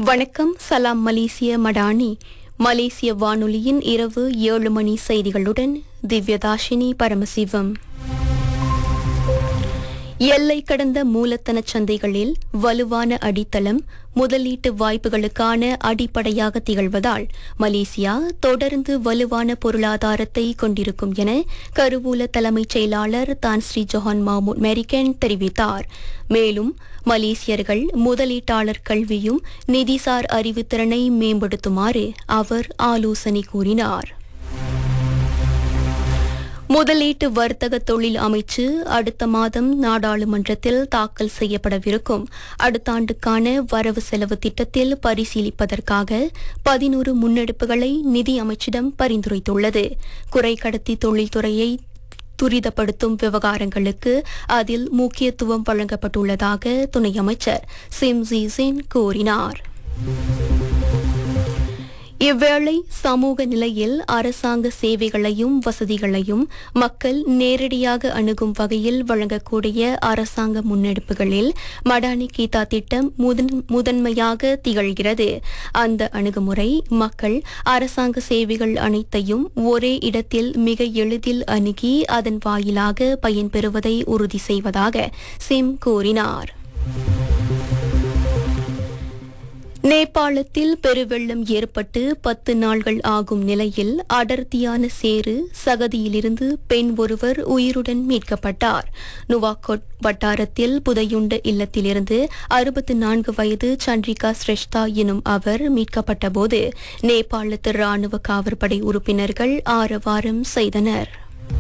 வணக்கம் சலாம் மலேசிய மடானி மலேசிய வானொலியின் இரவு ஏழு மணி செய்திகளுடன் திவ்யதாஷினி பரமசிவம் எல்லை கடந்த மூலத்தன சந்தைகளில் வலுவான அடித்தளம் முதலீட்டு வாய்ப்புகளுக்கான அடிப்படையாக திகழ்வதால் மலேசியா தொடர்ந்து வலுவான பொருளாதாரத்தை கொண்டிருக்கும் என கருவூல தலைமைச் செயலாளர் தான் ஸ்ரீ ஜொஹான் மாமூட் மெரிக்கன் தெரிவித்தார் மேலும் மலேசியர்கள் முதலீட்டாளர் கல்வியும் நிதிசார் அறிவுத்திறனை மேம்படுத்துமாறு அவர் ஆலோசனை கூறினார் முதலீட்டு வர்த்தக தொழில் அமைச்சு அடுத்த மாதம் நாடாளுமன்றத்தில் தாக்கல் செய்யப்படவிருக்கும் அடுத்த ஆண்டுக்கான வரவு செலவு திட்டத்தில் பரிசீலிப்பதற்காக பதினோரு முன்னெடுப்புகளை நிதி அமைச்சிடம் பரிந்துரைத்துள்ளது குறை கடத்தி தொழில்துறையை துரிதப்படுத்தும் விவகாரங்களுக்கு அதில் முக்கியத்துவம் வழங்கப்பட்டுள்ளதாக துணை அமைச்சர் சிம் ஜீசின் கூறினார் இவ்வேளை சமூக நிலையில் அரசாங்க சேவைகளையும் வசதிகளையும் மக்கள் நேரடியாக அணுகும் வகையில் வழங்கக்கூடிய அரசாங்க முன்னெடுப்புகளில் மடானி கீதா திட்டம் முதன் முதன்மையாக திகழ்கிறது அந்த அணுகுமுறை மக்கள் அரசாங்க சேவைகள் அனைத்தையும் ஒரே இடத்தில் மிக எளிதில் அணுகி அதன் வாயிலாக பயன்பெறுவதை உறுதி செய்வதாக சிம் கூறினார் நேபாளத்தில் பெருவெள்ளம் ஏற்பட்டு பத்து நாள்கள் ஆகும் நிலையில் அடர்த்தியான சேறு சகதியிலிருந்து பெண் ஒருவர் உயிருடன் மீட்கப்பட்டார் நுவாகோட் வட்டாரத்தில் புதையுண்ட இல்லத்திலிருந்து அறுபத்தி நான்கு வயது சந்திரிகா ஸ்ரெஷ்தா எனும் அவர் மீட்கப்பட்டபோது நேபாளத்து ராணுவ காவற்படை உறுப்பினர்கள் ஆரவாரம் செய்தனர்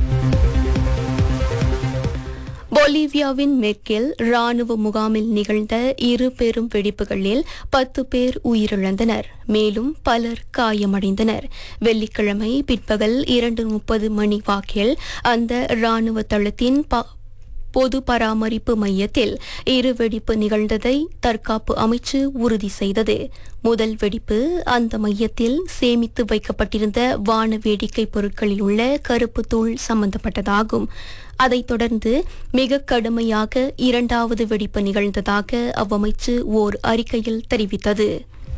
பொலிவியாவின் மெக்கில் ராணுவ முகாமில் நிகழ்ந்த இரு பெரும் வெடிப்புகளில் பத்து பேர் உயிரிழந்தனர் மேலும் பலர் காயமடைந்தனர் வெள்ளிக்கிழமை பிற்பகல் இரண்டு முப்பது மணி வாக்கில் அந்த ராணுவ தளத்தின் ப- பொது பராமரிப்பு மையத்தில் இரு வெடிப்பு நிகழ்ந்ததை தற்காப்பு அமைச்சு உறுதி செய்தது முதல் வெடிப்பு அந்த மையத்தில் சேமித்து வைக்கப்பட்டிருந்த வான வேடிக்கை பொருட்களில் உள்ள கருப்பு தூள் சம்பந்தப்பட்டதாகும் அதைத் தொடர்ந்து மிக கடுமையாக இரண்டாவது வெடிப்பு நிகழ்ந்ததாக அவ்வமைச்சு ஓர் அறிக்கையில் தெரிவித்தது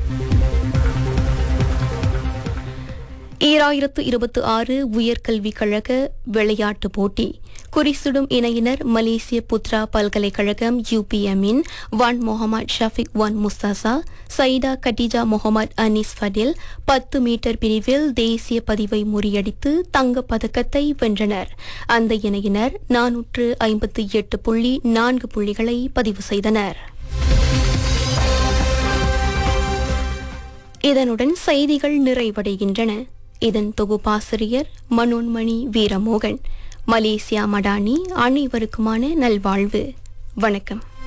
ஈராயிரத்து இருபத்தி ஆறு உயர்கல்விக் கழக விளையாட்டுப் போட்டி குறிசுடும் இணையினர் மலேசிய புத்ரா பல்கலைக்கழகம் யூபிஎம்மின் வான் முகமது ஷஃபிக் வான் முஸ்தாசா சைதா கட்டிஜா முகமது அனீஸ் ஃபடில் பத்து மீட்டர் பிரிவில் தேசிய பதிவை முறியடித்து தங்கப் பதக்கத்தை வென்றனர் அந்த இணையினர் நானூற்று ஐம்பத்தி எட்டு புள்ளி நான்கு புள்ளிகளை பதிவு செய்தனர் இதனுடன் செய்திகள் நிறைவடைகின்றன இதன் தொகுப்பாசிரியர் மனோன்மணி வீரமோகன் மலேசியா மடானி அனைவருக்குமான நல்வாழ்வு வணக்கம்